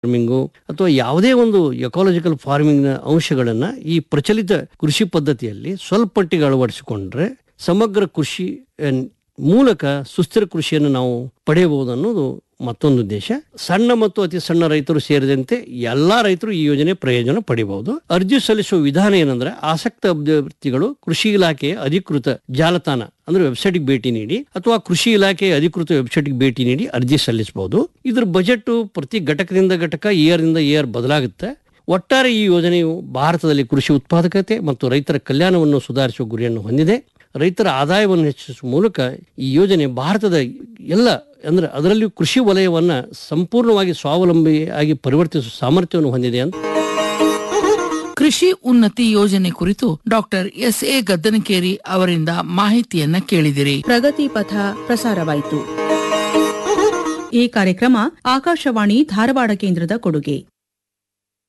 farming ಅಥವಾ ಯಾವುದೇ ಒಂದು ಎಕಾಲಜಿಕಲ್ ಫಾರ್ಮಿಂಗ್ ನ ಅಂಶಗಳನ್ನ ಈ ಪ್ರಚಲಿತ ಕೃಷಿ ಪದ್ಧತಿಯಲ್ಲಿ ಸ್ವಲ್ಪ ಮಟ್ಟಿಗೆ ಅಳವಡಿಸಿಕೊಂಡ್ರೆ ಸಮಗ್ರ ಕೃಷಿ ಅಹ್, ಮೂಲಕ ಸುಸ್ಥಿರ ಕೃಷಿಯನ್ನು ನಾವು ಪಡೆಯಬಹುದು ಅನ್ನೋದು ಮತ್ತೊಂದು ಉದ್ದೇಶ ಸಣ್ಣ ಮತ್ತು ಅತಿ ಸಣ್ಣ ರೈತರು ಸೇರಿದಂತೆ ಎಲ್ಲಾ ರೈತರು ಈ ಯೋಜನೆ ಪ್ರಯೋಜನ ಪಡೆಯಬಹುದು ಅರ್ಜಿ ಸಲ್ಲಿಸುವ ವಿಧಾನ ಏನಂದ್ರೆ ಆಸಕ್ತ ಅಭ್ಯರ್ಥಿಗಳು ಕೃಷಿ ಇಲಾಖೆಯ ಅಧಿಕೃತ ಜಾಲತಾಣ ಅಂದ್ರೆ ವೆಬ್ಸೈಟ್ಗೆ ಭೇಟಿ ನೀಡಿ ಅಥವಾ ಕೃಷಿ ಇಲಾಖೆಯ ಅಧಿಕೃತ ವೆಬ್ಸೈಟ್ಗೆ ಭೇಟಿ ನೀಡಿ ಅರ್ಜಿ ಸಲ್ಲಿಸಬಹುದು ಇದ್ರ ಬಜೆಟ್ ಪ್ರತಿ ಘಟಕದಿಂದ ಘಟಕ ಇಯರ್ ಇಂದ ಇಯರ್ ಬದಲಾಗುತ್ತೆ ಒಟ್ಟಾರೆ ಈ ಯೋಜನೆಯು ಭಾರತದಲ್ಲಿ ಕೃಷಿ ಉತ್ಪಾದಕತೆ ಮತ್ತು ರೈತರ ಕಲ್ಯಾಣವನ್ನು ಸುಧಾರಿಸುವ ಗುರಿಯನ್ನು ಹೊಂದಿದೆ ರೈತರ ಆದಾಯವನ್ನು ಹೆಚ್ಚಿಸುವ ಮೂಲಕ ಈ ಯೋಜನೆ ಭಾರತದ ಎಲ್ಲ ಅಂದ್ರೆ ಅದರಲ್ಲಿಯೂ ಕೃಷಿ ವಲಯವನ್ನ ಸಂಪೂರ್ಣವಾಗಿ ಸ್ವಾವಲಂಬಿಯಾಗಿ ಪರಿವರ್ತಿಸುವ ಸಾಮರ್ಥ್ಯವನ್ನು ಹೊಂದಿದೆ ಅಂತ ಕೃಷಿ ಉನ್ನತಿ ಯೋಜನೆ ಕುರಿತು ಡಾಕ್ಟರ್ ಎಸ್ ಎ ಗದ್ದನಕೇರಿ ಅವರಿಂದ ಮಾಹಿತಿಯನ್ನ ಕೇಳಿದಿರಿ ಪ್ರಗತಿ ಪಥ ಪ್ರಸಾರವಾಯಿತು ಈ ಕಾರ್ಯಕ್ರಮ ಆಕಾಶವಾಣಿ ಧಾರವಾಡ ಕೇಂದ್ರದ ಕೊಡುಗೆ